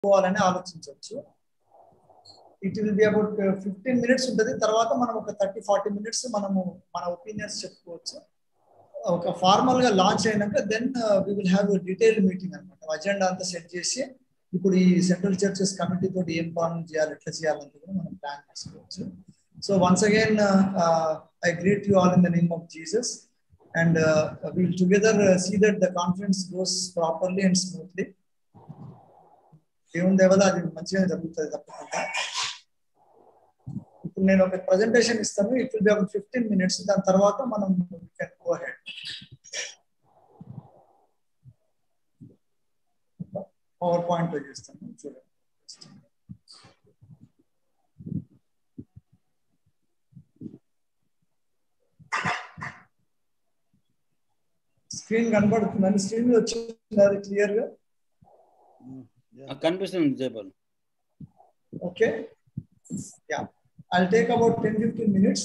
చెప్పుకోవాలని ఆలోచించవచ్చు it will be about fifteen minutes ఉంటుంది తర్వాత మనం ఒక థర్టీ ఫార్టీ మినిట్స్ మనము మన ఒపీనియన్స్ చెప్పుకోవచ్చు ఒక ఫార్మల్ గా లాంచ్ అయినాక then we will have detail meeting అనమాట అజెండా అంతా సెట్ చేసి ఇప్పుడు ఈ సెంట్రల్ చర్చెస్ కమిటీ తోటి ఏం పనులు చేయాలి ఎట్లా చేయాలని కూడా మనం ప్లాన్ చేసుకోవచ్చు so once again I greet you all in the name of Jesus and will together see that the conference goes properly and smoothly దేవుని దేవల అది మంచిగా జరుగుతుంది తప్పకుండా ఇప్పుడు నేను ఒక ప్రజెంటేషన్ ఇస్తాను it will be about fifteen minutes దాని తర్వాత మనం can go ahead PowerPoint చేస్తాను చూడండి స్క్రీన్ కనబడుతుందని స్క్రీన్ మీద వచ్చింది అది క్లియర్ గా కనిపిస్తుంది Jayapal okay yeah I'll take about ten fifteen minutes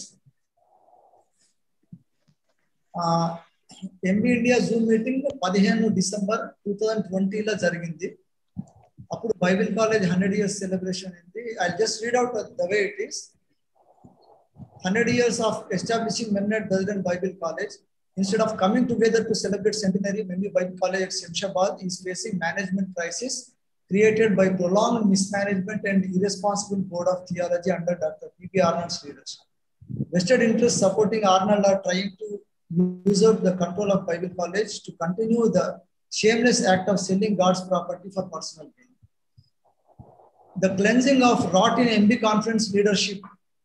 MB India Zoom meeting పదిహేను డిసెంబర్ టూ థౌజండ్ ట్వంటీలో జరిగింది అప్పుడు Bible college hundred years celebration అయింది I just read out the way it is hundred years of establishing Mennonite Brethren Bible college instead of coming together to celebrate centenary, Memmi Bible College at Shemshabad is facing management crisis created by prolonged mismanagement and irresponsible board of theology under Dr. P.B. Arnold's leadership. Vested interests supporting Arnold are trying to usurp the control of Bible College to continue the shameless act of selling God's property for personal gain. The cleansing of rot in MB conference leadership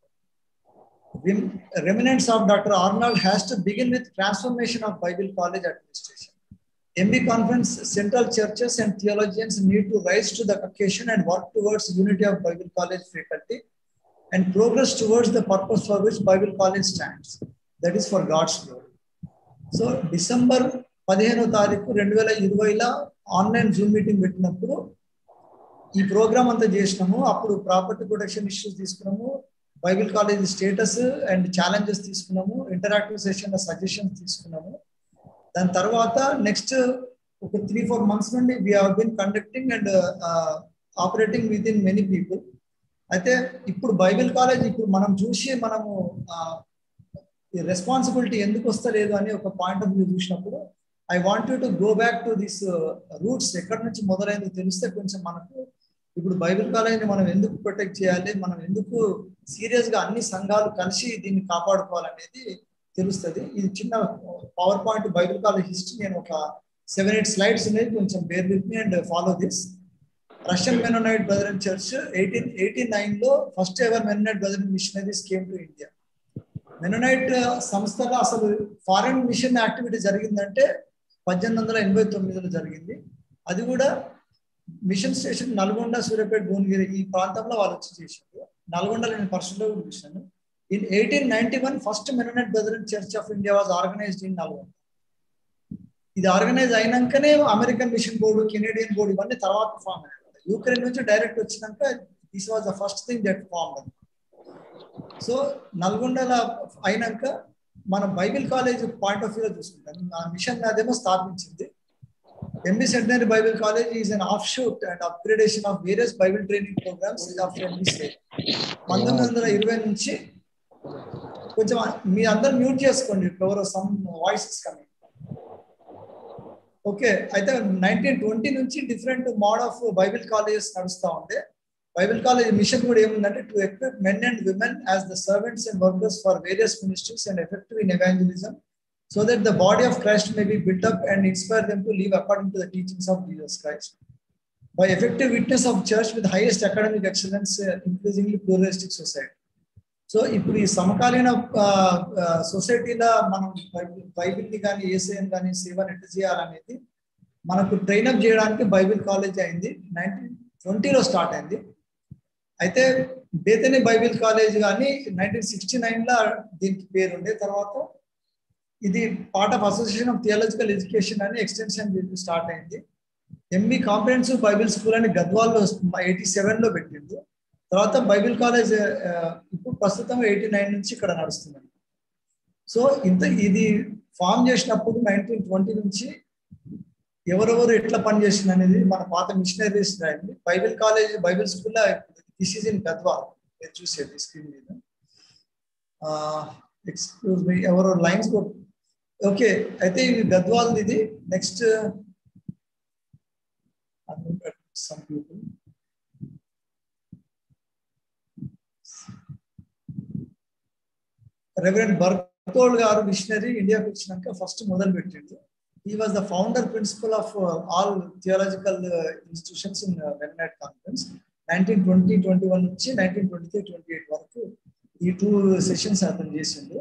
remnants of Dr. Arnold has to begin with transformation of Bible College administration. MB Conference, central churches and theologians need to rise to the occasion and work towards unity of Bible College faculty and progress towards the purpose for which Bible College stands. That is for God's glory. So December పదిహేనో తారీఖు రెండు వేల ఇరవైలో online Zoom meeting పెట్టినప్పుడు ఈ programme అంతా చేసినాము అప్పుడు ప్రాపర్టీ ప్రొటెక్షన్ ఇష్యూస్ తీసుకున్నాము Bible college status and challenges తీసుకున్నాము ఇంటరాక్టివ్ సెషన్ సజెషన్స్ తీసుకున్నాము దాని తర్వాత నెక్స్ట్ ఒక త్రీ ఫోర్ మంత్స్ నుండి we been conducting and operating with in many people అయితే ఇప్పుడు బైబిల్ కాలేజ్ ఇప్పుడు మనం చూసి మనము రెస్పాన్సిబిలిటీ ఎందుకు వస్తలేదు అని ఒక పాయింట్ ఆఫ్ వ్యూ చూసినప్పుడు I want to go back to this roots ఎక్కడి నుంచి మొదలైందో తెలిస్తే కొంచెం మనకు ఇప్పుడు బైబిల్ కాలేజీని మనం ఎందుకు ప్రొటెక్ట్ చేయాలి మనం ఎందుకు సీరియస్ గా అన్ని సంఘాలు కలిసి దీన్ని కాపాడుకోవాలనేది తెలుస్తుంది ఇది చిన్న PowerPoint Bible college history నేను ఒక సెవెన్ ఎయిట్ స్లైడ్స్ ఉన్నాయి కొంచెం bear with me and follow this Russian Mennonite Brethren church eighteen eighty nine లో first ever Mennonite Brethren missionaries came to India Mennonite సంస్థలో అసలు ఫారెన్ మిషన్ యాక్టివిటీ జరిగిందంటే పద్దెనిమిది వందల ఎనభై తొమ్మిదిలో జరిగింది అది కూడా మిషన్ స్టేషన్ నల్గొండ సూర్యాపేట భువనగిరి ఈ ప్రాంతంలో వాళ్ళు వచ్చి చేశారు నల్గొండలో నేను పర్సనల్ కూడా చూశాను in eighteen ninety one first Mennonite Brethren church of India was organized in Nalgonda ఇది ఆర్గనైజ్ అయినాకనే American mission board Canadian board ఇవన్నీ తర్వాత ఫామ్ అయ్యాయి యూక్రెయిన్ నుంచి డైరెక్ట్ వచ్చినాక this was the first thing that form so నల్గొండలో అయినాక మన బైబిల్ కాలేజ్ పాయింట్ ఆఫ్ వ్యూలో చూసుకుంటాం ఆ మిషన్ అదేమో స్థాపించింది MB centenary Bible college is an offshoot and upgradation of various Bible training programs of MB state పంతొమ్మిది వందల ఇరవై నుంచి కొంచెం మీ అందరు మ్యూట్ చేసుకోండి ఎవరో సమ్ వాయిసెస్ కమింగ్ ఓకే అయితే నైన్టీన్ ట్వంటీ నుంచి different mode of Bible colleges నడుస్తూ ఉండే బైబిల్ కాలేజ్ మిషన్ కూడా ఏముందంటే to equip men and women as the servants and workers for various ministries and effective in evangelism so that the body of Christ may be built up and inspire them to live according to the teachings of Jesus Christ. By effective witness of church with highest academic excellence, uh, increasingly pluralistic society. So ఇప్పుడు ఈ సమకాలీన సొసైటీలో మనం బైబిల్ని కానీ ACN కానీ సేవను ఎట్లా చేయాలనేది మనకు ట్రైనప్ చేయడానికి బైబిల్ కాలేజ్ అయింది నైన్టీన్ ట్వంటీలో స్టార్ట్ అయింది అయితే బేతని బైబిల్ కాలేజ్ కానీ నైన్టీన్ సిక్స్టీ నైన్లో దీనికి పేరు ఉండే తర్వాత ఇది part of association of theological education అని ఎక్స్టెన్షన్ స్టార్ట్ అయింది ఎంబీ కాంప్రహెన్సివ్ బైబిల్ స్కూల్ అని గద్వాల్లో ఎయిటీ సెవెన్ లో పెట్టింది తర్వాత బైబిల్ కాలేజ్ ఇప్పుడు ప్రస్తుతం ఎయిటీ నైన్ నుంచి ఇక్కడ నడుస్తుంది సో ఇంత ఇది ఫామ్ చేసినప్పుడు నైన్టీన్ ట్వంటీ నుంచి ఎవరెవరు ఎట్లా పనిచేసింది అనేది మన పాత మిషనరీస్ రాయండి బైబిల్ కాలేజ్ బైబిల్ స్కూల్లో దిస్ ఈజ్ ఇన్ గద్వా మీరు చూసేది స్క్రీన్ మీద ఎక్స్క్యూజ్ మీ ఎవరో లైన్స్ ఓకే అయితే ఇది గద్వాల్ ఇది next some people reverend Bartel గారు మిషనరీ ఇండియాకి వచ్చినాక ఫస్ట్ మొదలు పెట్టిండు he was the founder principal of uh, all theological uh, institutions in uh, Mennonite Conference. 1920 21 నుంచి nineteen twenty three twenty eight వరకు ఈ టూ సెషన్స్ అతను చేసిండు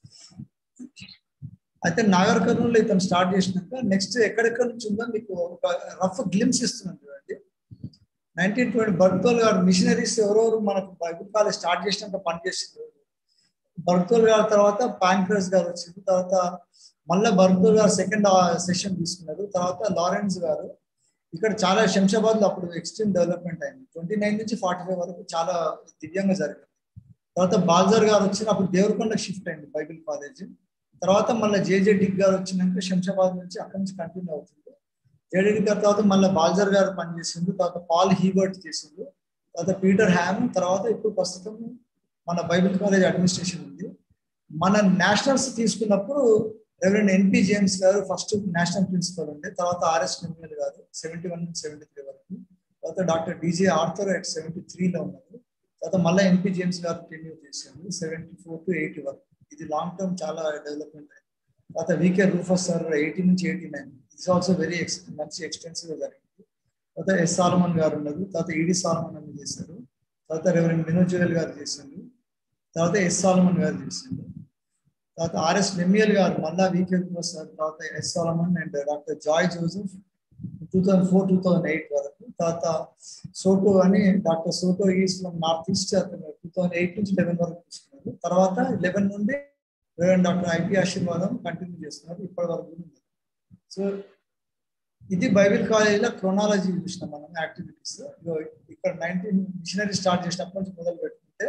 అయితే నాగర్ కర్నూలు ఇతను స్టార్ట్ చేసినాక నెక్స్ట్ ఎక్కడెక్కడ నుంచి ఉందో మీకు ఒక రఫ్ గ్లిమ్స్ ఇస్తున్నాను చూడండి నైన్టీన్ ట్వంటీ బర్తోల్ గారు మిషనరీస్ ఎవరెవరు మనకు బైబుల్ కాలేజ్ స్టార్ట్ చేసినాక పనిచేసిండ్రు బర్తోల్ గారి తర్వాత పాంక్రస్ గారు వచ్చింది తర్వాత మళ్ళీ బర్దూర్ గారు సెకండ్ సెషన్ తీసుకున్నారు తర్వాత లారెన్స్ గారు ఇక్కడ చాలా శంషాబాద్ లో అప్పుడు ఎక్స్ట్రీమ్ డెవలప్మెంట్ అయింది ట్వంటీ నైన్ నుంచి ఫార్టీ ఫైవ్ వరకు చాలా దివ్యంగా జరిగింది తర్వాత బాల్జర్ గారు వచ్చిన అప్పుడు దేవరకొండ షిఫ్ట్ అయింది బైబిల్ కాలేజ్ తర్వాత మళ్ళీ జేజే డిగ్ గారు వచ్చినాక శంషాబాద్ నుంచి అక్కడి నుంచి కంటిన్యూ అవుతుంది జేజే డిగ్ గారు తర్వాత మళ్ళీ బాల్జర్ గారు పనిచేసిండు తర్వాత పాల్ హీబర్ట్ చేసిండు తర్వాత పీటర్ హ్యామ్ తర్వాత ఇప్పుడు ప్రస్తుతం మన బైబిల్ కాలేజ్ అడ్మినిస్ట్రేషన్ ఉంది మన నేషనల్స్ తీసుకున్నప్పుడు రెవరెండ్ ఎన్పి జేమ్స్ గారు ఫస్ట్ నేషనల్ ప్రిన్సిపల్ ఉండే తర్వాత ఆర్ఎస్ నిమ్మల్ గారు సెవెంటీ వన్ నుంచి సెవెంటీ త్రీ వరకు తర్వాత doctor DJ Arthur at seventy త్రీలో ఉన్నారు తర్వాత మళ్ళీ ఎన్పి జేమ్స్ గారు టెన్యూ చేశారు సెవెంటీ ఫోర్ టు ఎయిటీ వరకు ఇది లాంగ్ టర్మ్ చాలా డెవలప్మెంట్ అయింది తర్వాత వికే రూఫస్ సార్ ఎయిటీ నుంచి eighty nine it's also very ఎక్స్ మంచి ఎక్స్టెన్సివ్ గా జరిగింది తర్వాత ఎస్ సాలమన్ గారు ఉన్నారు తర్వాత ఈడి సాలమన్ అని చేశారు తర్వాత రెవరెండ్ వినోద్ జువెల్ గారు చేశారు తర్వాత ఎస్ సాలమన్ గారు చేశారు తర్వాత ఆర్ఎస్ నెమ్మియల్ గారు మళ్ళా వీకే సార్ తర్వాత S Solomon and doctor Joy Joseph two thousand four two thousand eight వరకు తర్వాత సోటో అని doctor Soto is from north east అతను టూ థౌజండ్ ఎయిట్ నుంచి లెవెన్ వరకు తీసుకున్నారు తర్వాత లెవెన్ నుండి డాక్టర్ ఐపీ ఆశీర్వాదం కంటిన్యూ చేస్తున్నారు ఇప్పటి వరకు సో ఇది బైబిల్ కాలేజీలో క్రోనాలజీ చూసినాం మనం యాక్టివిటీస్ ఇక్కడ నైన్టీన్ మిషనరీ స్టార్ట్ చేసినప్పటి నుంచి మొదలు పెట్టుకుంటే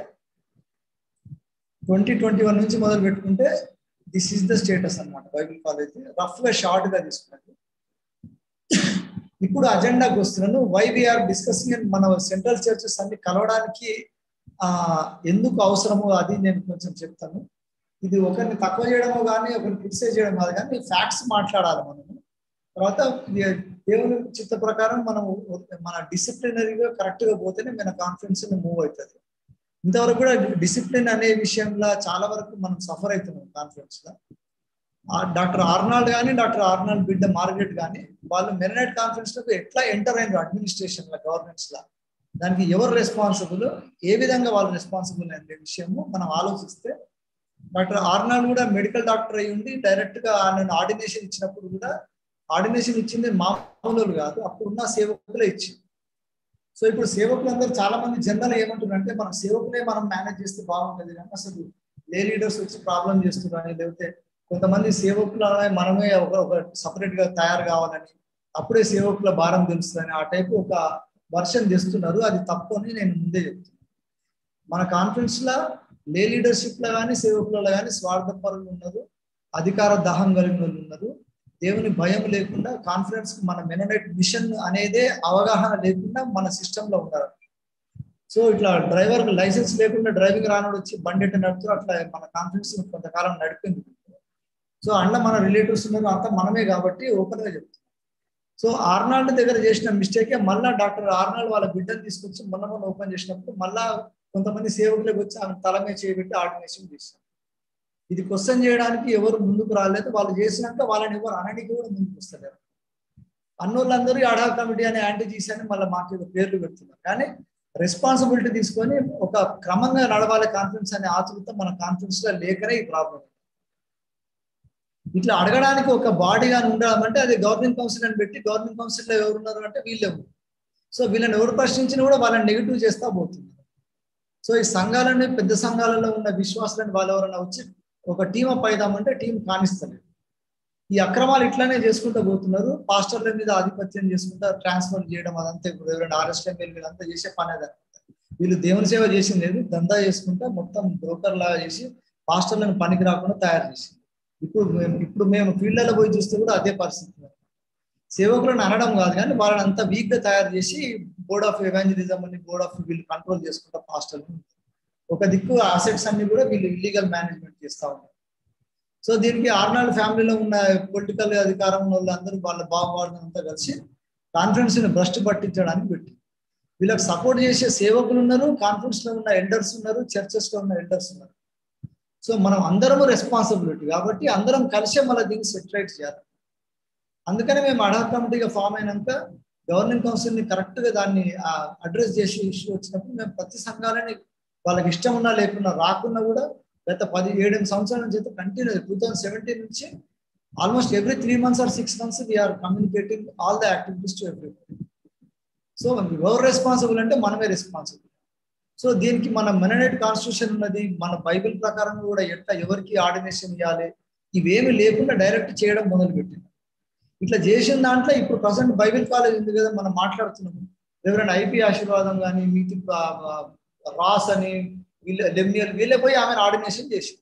ట్వంటీ ట్వంటీ వన్ నుంచి మొదలు పెట్టుకుంటే దిస్ ఈస్ ద స్టేటస్ అనమాట బైబిల్ కాలేజ్ రఫ్ గా షార్ట్ గా తీసుకున్నది ఇప్పుడు అజెండాకి వస్తున్నాను వై వీఆర్ డిస్కసింగ్ మన సెంట్రల్ చర్చెస్ అన్ని కలవడానికి ఆ ఎందుకు అవసరమో అది నేను కొంచెం చెప్తాను ఇది ఒకరిని తక్కువ చేయడమో కానీ ఒకరిని క్రిటిసైజ్ చేయడం కాదు కానీ ఫ్యాక్ట్స్ మాట్లాడాలి మనము తర్వాత దేవుని చిత్త ప్రకారం మనం మన డిసిప్లినరీగా కరెక్ట్ గా పోతేనే మన కాన్ఫిడెన్స్ మూవ్ అవుతుంది ఇంతవరకు కూడా డిసిప్లిన్ అనే విషయంలో చాలా వరకు మనం సఫర్ అవుతున్నాం కాన్ఫరెన్స్ లో డాక్టర్ ఆర్నాల్డ్ కానీ డాక్టర్ ఆర్నాల్డ్ బిడ్డ మార్గెట్ కానీ వాళ్ళు మెరినైట్ కాన్ఫరెన్స్ లో ఎట్లా ఎంటర్ అయినారు అడ్మినిస్ట్రేషన్ లో గవర్నెన్స్ లో దానికి ఎవరు రెస్పాన్సిబుల్ ఏ విధంగా వాళ్ళు రెస్పాన్సిబుల్ అనే విషయము మనం ఆలోచిస్తే డాక్టర్ ఆర్నాల్డ్ కూడా మెడికల్ డాక్టర్ అయి ఉండి డైరెక్ట్ గా ఆయన ఆర్డినేషన్ ఇచ్చినప్పుడు కూడా ఆర్డినేషన్ ఇచ్చింది మామూలు కాదు అప్పుడున్న సేవకులే ఇచ్చింది సో ఇప్పుడు సేవకులందరూ చాలా మంది జనరల్ ఏమంటున్నారు అంటే మన సేవకులే మనం మేనేజ్ చేస్తే బాగుంటుంది కానీ అసలు ఏ లీడర్స్ వచ్చి ప్రాబ్లం చేస్తున్నారని లేకపోతే కొంతమంది సేవకులు మనమే ఒక ఒక సపరేట్ గా తయారు కావాలని అప్పుడే సేవకుల భారం తెలుస్తుందని ఆ టైప్ ఒక వర్షన్ తెస్తున్నారు అది తప్పు అని నేను ముందే చెప్తున్నాను మన కాన్ఫరెన్స్ లో లే లీడర్షిప్ లో కానీ సేవకులలో కానీ స్వార్థపరులు ఉన్నారు అధికార దాహం కలిగిన వాళ్ళు ఉన్నారు దేవుని భయం లేకుండా కాన్ఫిడెన్స్ మన మెనోనైట్ మిషన్ అనేదే అవగాహన లేకుండా మన సిస్టమ్ లో ఉన్నారు సో ఇట్లా డ్రైవర్ లైసెన్స్ లేకుండా డ్రైవింగ్ రానోడు వచ్చి బండి ఎట్ట నడుపుతారు అట్లా మన కాన్ఫిడెన్స్ కొంతకాలం నడిపింది సో అండ్ల మన రిలేటివ్స్ ఉన్నారు అంతా మనమే కాబట్టి ఓపెన్ గా చెప్తున్నాం సో ఆర్నాల్డ్ దగ్గర చేసిన మిస్టేకే మళ్ళా డాక్టర్ ఆర్నాల్డ్ వాళ్ళ బిడ్డను తీసుకొచ్చి మొన్న మొన్న ఓపెన్ చేసినప్పుడు మళ్ళా కొంతమంది సేవకులకు వచ్చి ఆమె తల మీద చేయబెట్టి ఆర్డినేషన్ చేశారు ఇది క్వశ్చన్ చేయడానికి ఎవరు ముందుకు రాలేదు వాళ్ళు చేసినాక వాళ్ళని ఎవరు అనడానికి కూడా ముందుకు వస్తలేరు అన్నోళ్ళందరూ అడా కమిటీ అనే యాంటీ జీసీ అని మళ్ళీ మాకు పేర్లు పెడుతున్నారు కానీ రెస్పాన్సిబిలిటీ తీసుకొని ఒక క్రమంగా నడవాలి కాన్ఫిడెన్స్ అనే ఆతృత మన కాన్ఫిడెన్స్ లో లేకనే ఈ ప్రాబ్లం ఇట్లా అడగడానికి ఒక బాడీగా ఉండడం అంటే అది గవర్నమెంట్ కౌన్సిల్ అని పెట్టి గవర్నమెంట్ కౌన్సిల్ లో ఎవరు ఉన్నారు అంటే వీళ్ళే ఉన్నారు సో వీళ్ళని ఎవరు ప్రశ్నించినా కూడా వాళ్ళని నెగిటివ్ చేస్తా పోతున్నారు సో ఈ సంఘాలని పెద్ద సంఘాలలో ఉన్న విశ్వాసాలని వాళ్ళు ఎవరైనా వచ్చి ఒక టీం అప్ అయిదామంటే టీం కానిస్తలేదు ఈ అక్రమాలు ఇట్లానే చేసుకుంటూ పోతున్నారు పాస్టర్ల మీద ఆధిపత్యం చేసుకుంటా ట్రాన్స్ఫర్ చేయడం అదంతా ఇప్పుడు ఎవరైనా ఆర్ఎస్ట్ వీళ్ళంతా చేసే పని అది వీళ్ళు దేవుని సేవ చేసింది లేదు దందా చేసుకుంటా మొత్తం బ్రోకర్ లాగా చేసి పాస్టర్లను పనికి రాకుండా తయారు చేసింది ఇప్పుడు మేము ఇప్పుడు మేము ఫీల్డ్లలో పోయి చూస్తే కూడా అదే పరిస్థితి సేవకులను అనడం కాదు కానీ వాళ్ళని అంత వీక్ గా తయారు చేసి బోర్డ్ ఆఫ్ ఎవాంజలిజం అని బోర్డ్ ఆఫ్ వీళ్ళు కంట్రోల్ చేసుకుంటా పాస్టర్లు ఒక దిక్కు అసెట్స్ అన్ని కూడా వీళ్ళు ఇల్లీగల్ మేనేజ్మెంట్ చేస్తూ ఉన్నారు సో దీనికి ఆర్నాల్డ్ ఫ్యామిలీలో ఉన్న పొలిటికల్ అధికారం ఉన్న వాళ్ళందరూ వాళ్ళ బాగువాళ్ళని అంతా కలిసి కాన్ఫరెన్స్ ని భ్రష్టు పట్టించడానికి పెట్టి వీళ్ళకి సపోర్ట్ చేసే సేవకులు ఉన్నారు కాన్ఫరెన్స్ లో ఉన్న ఎల్డర్స్ ఉన్నారు చర్చెస్ లో ఉన్న ఎల్డర్స్ ఉన్నారు సో మనం అందరము రెస్పాన్సిబిలిటీ కాబట్టి అందరం కలిసే మళ్ళీ దీన్ని సెటిలైట్ చేయాలి అందుకని మేము అడా కమిటీగా ఫామ్ అయినాక గవర్నింగ్ కౌన్సిల్ ని కరెక్ట్ గా దాన్ని అడ్రస్ చేసి ఇష్యూ వచ్చినప్పుడు మేము ప్రతి సంఘాలని వాళ్ళకి ఇష్టం ఉన్నా లేకున్నా రాకున్నా కూడా గత పది ఏడెనిమిది సంవత్సరాల నుంచి అయితే కంటిన్యూ టూ థౌసండ్ సెవెంటీన్ నుంచి almost every three months or six months we're communicating all the activities to every so ఎవరు రెస్పాన్సిబుల్ అంటే మనమే రెస్పాన్సిబుల్ సో దీనికి మన మెననేట్ కాన్స్టిట్యూషన్ ఉన్నది మన బైబిల్ ప్రకారం కూడా ఎట్లా ఎవరికి ఆర్డినేషన్ ఇవ్వాలి ఇవేమి లేకుండా డైరెక్ట్ చేయడం మొదలు పెట్టింది ఇట్లా చేసిన దాంట్లో ఇప్పుడు ప్రజెంట్ బైబిల్ కాలేజ్ ఉంది కదా మనం మాట్లాడుతున్నాము ఎవరైనా ఐపీ ఆశీర్వాదం కానీ మిగతా రాస్ అని వీళ్ళ లెమ్నియల్ వీళ్ళే పోయి ఆమెను ఆర్డినేషన్ చేసి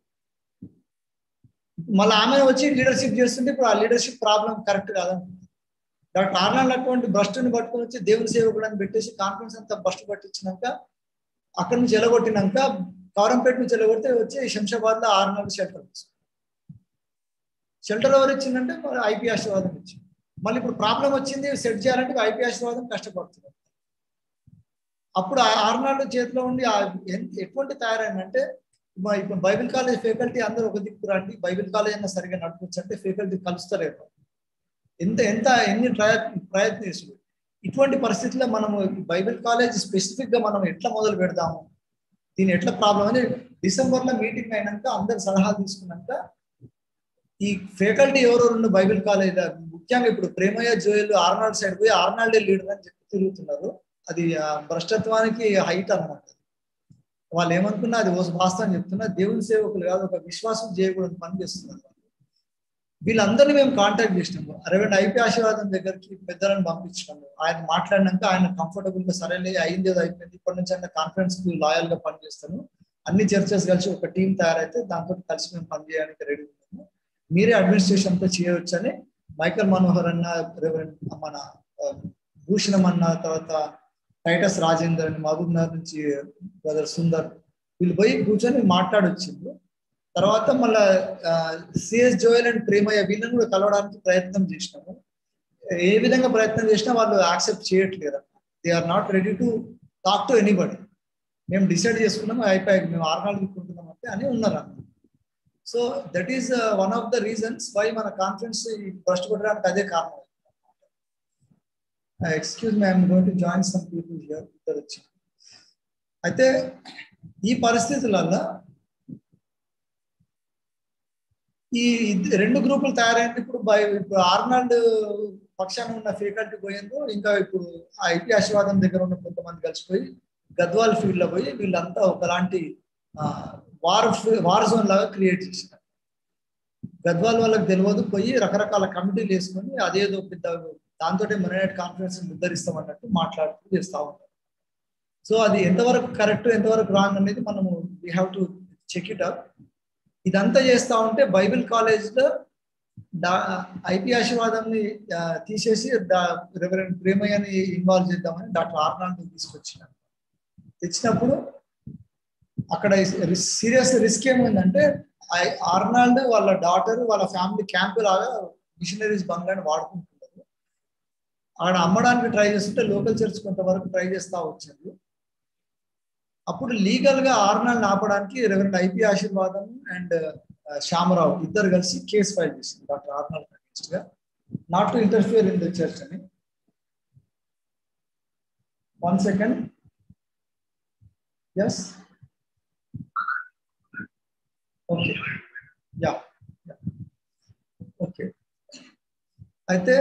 మళ్ళీ ఆమె వచ్చి లీడర్షిప్ చేస్తుంటే ఇప్పుడు ఆ లీడర్షిప్ ప్రాబ్లం కరెక్ట్ కాదనుకుంటుంది డాక్టర్ ఆర్నాల్డ్ అటువంటి భ్రష్టుని పట్టుకొని వచ్చి దేవుని సేవకుడు అని పెట్టేసి కాన్ఫరెన్స్ అంతా భ్రష్టు పట్టించినాక అక్కడి నుంచి ఎలగొట్టినాక కవరంపేట నుంచి ఎలగొడితే వచ్చి శంషాబాద్ లో ఆర్నాల్డ్ షెల్టర్ షెల్టర్ ఎవరు ఇచ్చిందంటే మరి ఐపీ ఆశీర్వాదం ఇచ్చింది మళ్ళీ ఇప్పుడు ప్రాబ్లం వచ్చింది సెట్ చేయాలంటే ఐపీ ఆశీర్వాదం కష్టపడుతున్నారు అప్పుడు ఆర్నాల్డ్ చేతిలో ఉండి ఎటువంటి తయారైందంటే ఇప్పుడు బైబిల్ కాలేజ్ ఫ్యాకల్టీ అందరూ ఒక దిక్కు రండి బైబిల్ కాలేజ్ అన్న సరిగా నడపచ్చు అంటే ఫ్యాకల్టీ కలుస్తలేరు ఎంత ఎంత ఎన్ని ప్రయత్న ప్రయత్నిస్తుంది ఇటువంటి పరిస్థితుల్లో మనము బైబిల్ కాలేజ్ స్పెసిఫిక్ గా మనం ఎట్లా మొదలు పెడదాము దీని ఎట్లా ప్రాబ్లం అని డిసెంబర్ లో మీటింగ్ అయినాక అందరు సలహా తీసుకున్నాక ఈ ఫ్యాకల్టీ ఎవరెవరు బైబిల్ కాలేజ్ ముఖ్యంగా ఇప్పుడు ప్రేమయ్య జోయల్ ఆర్నాల్డ్ సైడ్ పోయి ఆర్నాల్డే లీడర్ అని చెప్పి తిరుగుతున్నారు అది భ్రష్టత్వానికి హైట్ అనమాట వాళ్ళు ఏమనుకున్నా అది వాస్తవం చెప్తున్నా దేవుని సేవకులు కాదు ఒక విశ్వాసం చేయకూడదు పని చేస్తున్నారు వీళ్ళందరినీ మేము కాంటాక్ట్ చేసినాము అరవిండ్ ఐపీ ఆశీర్వాదం దగ్గరికి పెద్దలను పంపించినాము ఆయన మాట్లాడినాక ఆయన కంఫర్టబుల్ గా సరేలే అయింది ఏదో అయిపోయింది ఇప్పటి నుంచి ఆయన కాన్ఫరెన్స్ కి లాయల్ గా పనిచేస్తాను అన్ని చర్చెస్ కలిసి ఒక టీం తయారైతే దాంతో కలిసి మేము పనిచేయడానికి రెడీ ఉన్నాము మీరే అడ్మినిస్ట్రేషన్ తో చేయవచ్చు అని మైకల్ మనోహర్ అన్న మన భూషణం అన్న తర్వాత టైటస్ రాజేందర్ అని మహబూబ్ నగర్ నుంచి బ్రదర్ సుందర్ వీళ్ళు పోయి కూర్చొని మాట్లాడొచ్చిండ్రు తర్వాత మళ్ళా సిఎస్ జోయల్ అండ్ ప్రేమయ్య వీళ్ళని కూడా కలవడానికి ప్రయత్నం చేసినాము ఏ విధంగా ప్రయత్నం చేసినా వాళ్ళు యాక్సెప్ట్ చేయట్లేరు they are not ready to talk to anybody మేము డిసైడ్ చేసుకున్నాము అయిపోయాక మేము ఆరు నాలుగు తీసుకుంటున్నాం అంటే అని ఉన్నారు అన్న so that is one of the reasons why మన కాన్ఫరెన్స్ ఫస్ట్ కొట్టడానికి అదే కారణం excuse me I'm going to join some people here ఇద్దరు వచ్చి అయితే ఈ పరిస్థితులలో ఈ రెండు గ్రూపులు తయారైంది ఇప్పుడు బై ఇప్పుడు ఆర్నాల్డ్ పక్షాన ఉన్న ఫ్యాకల్టీ పోయిందో ఇంకా ఇప్పుడు ఆ ఐటీ ఆశీర్వాదం దగ్గర ఉన్న కొంతమంది కలిసిపోయి గద్వాల్ ఫీల్డ్ లో పోయి వీళ్ళంతా ఒకలాంటి వార్ వార్ జోన్ లాగా క్రియేట్ చేసినారు గద్వాల్ వాళ్ళకి తెలియదు పోయి రకరకాల కమిటీలు వేసుకొని అదేదో పెద్ద దాంతో మొనైట్ కాన్ఫరెన్స్ నిర్ధరిస్తామన్నట్టు మాట్లాడుతూ చేస్తూ ఉంటారు సో అది ఎంతవరకు కరెక్ట్ ఎంతవరకు రాంగ్ అనేది మనము we have to check it up ఇదంతా చేస్తా ఉంటే బైబిల్ కాలేజ్ లో డా ఐపీ ఆశీర్వాదాన్ని తీసేసి రెవరెండ్ ప్రేమయ్యని ఇన్వాల్వ్ చేద్దామని డాక్టర్ ఆర్నాల్డ్ తీసుకొచ్చిన తెచ్చినప్పుడు అక్కడ సీరియస్ రిస్క్ ఏమైందంటే ఆర్నాల్డ్ వాళ్ళ డాటర్ వాళ్ళ ఫ్యామిలీ క్యాంప్ లాగా మిషనరీస్ బంగ్లాని వాడుకుంటున్నారు ఆడ అమ్మడానికి ట్రై చేస్తుంటే లోకల్ చర్చ్ కొంతవరకు ట్రై చేస్తా వచ్చారు అప్పుడు లీగల్ గా ఆర్నాల్ని ఆపడానికి reverend IP Ashirvadam and Shyamarao ఇద్దరు కలిసి కేసు ఫైల్ చేసింది డాక్టర్ ఆర్నాల్డ్ అగేన్స్ట్ గా not to interfere in the church అని one second yes okay yeah okay అయితే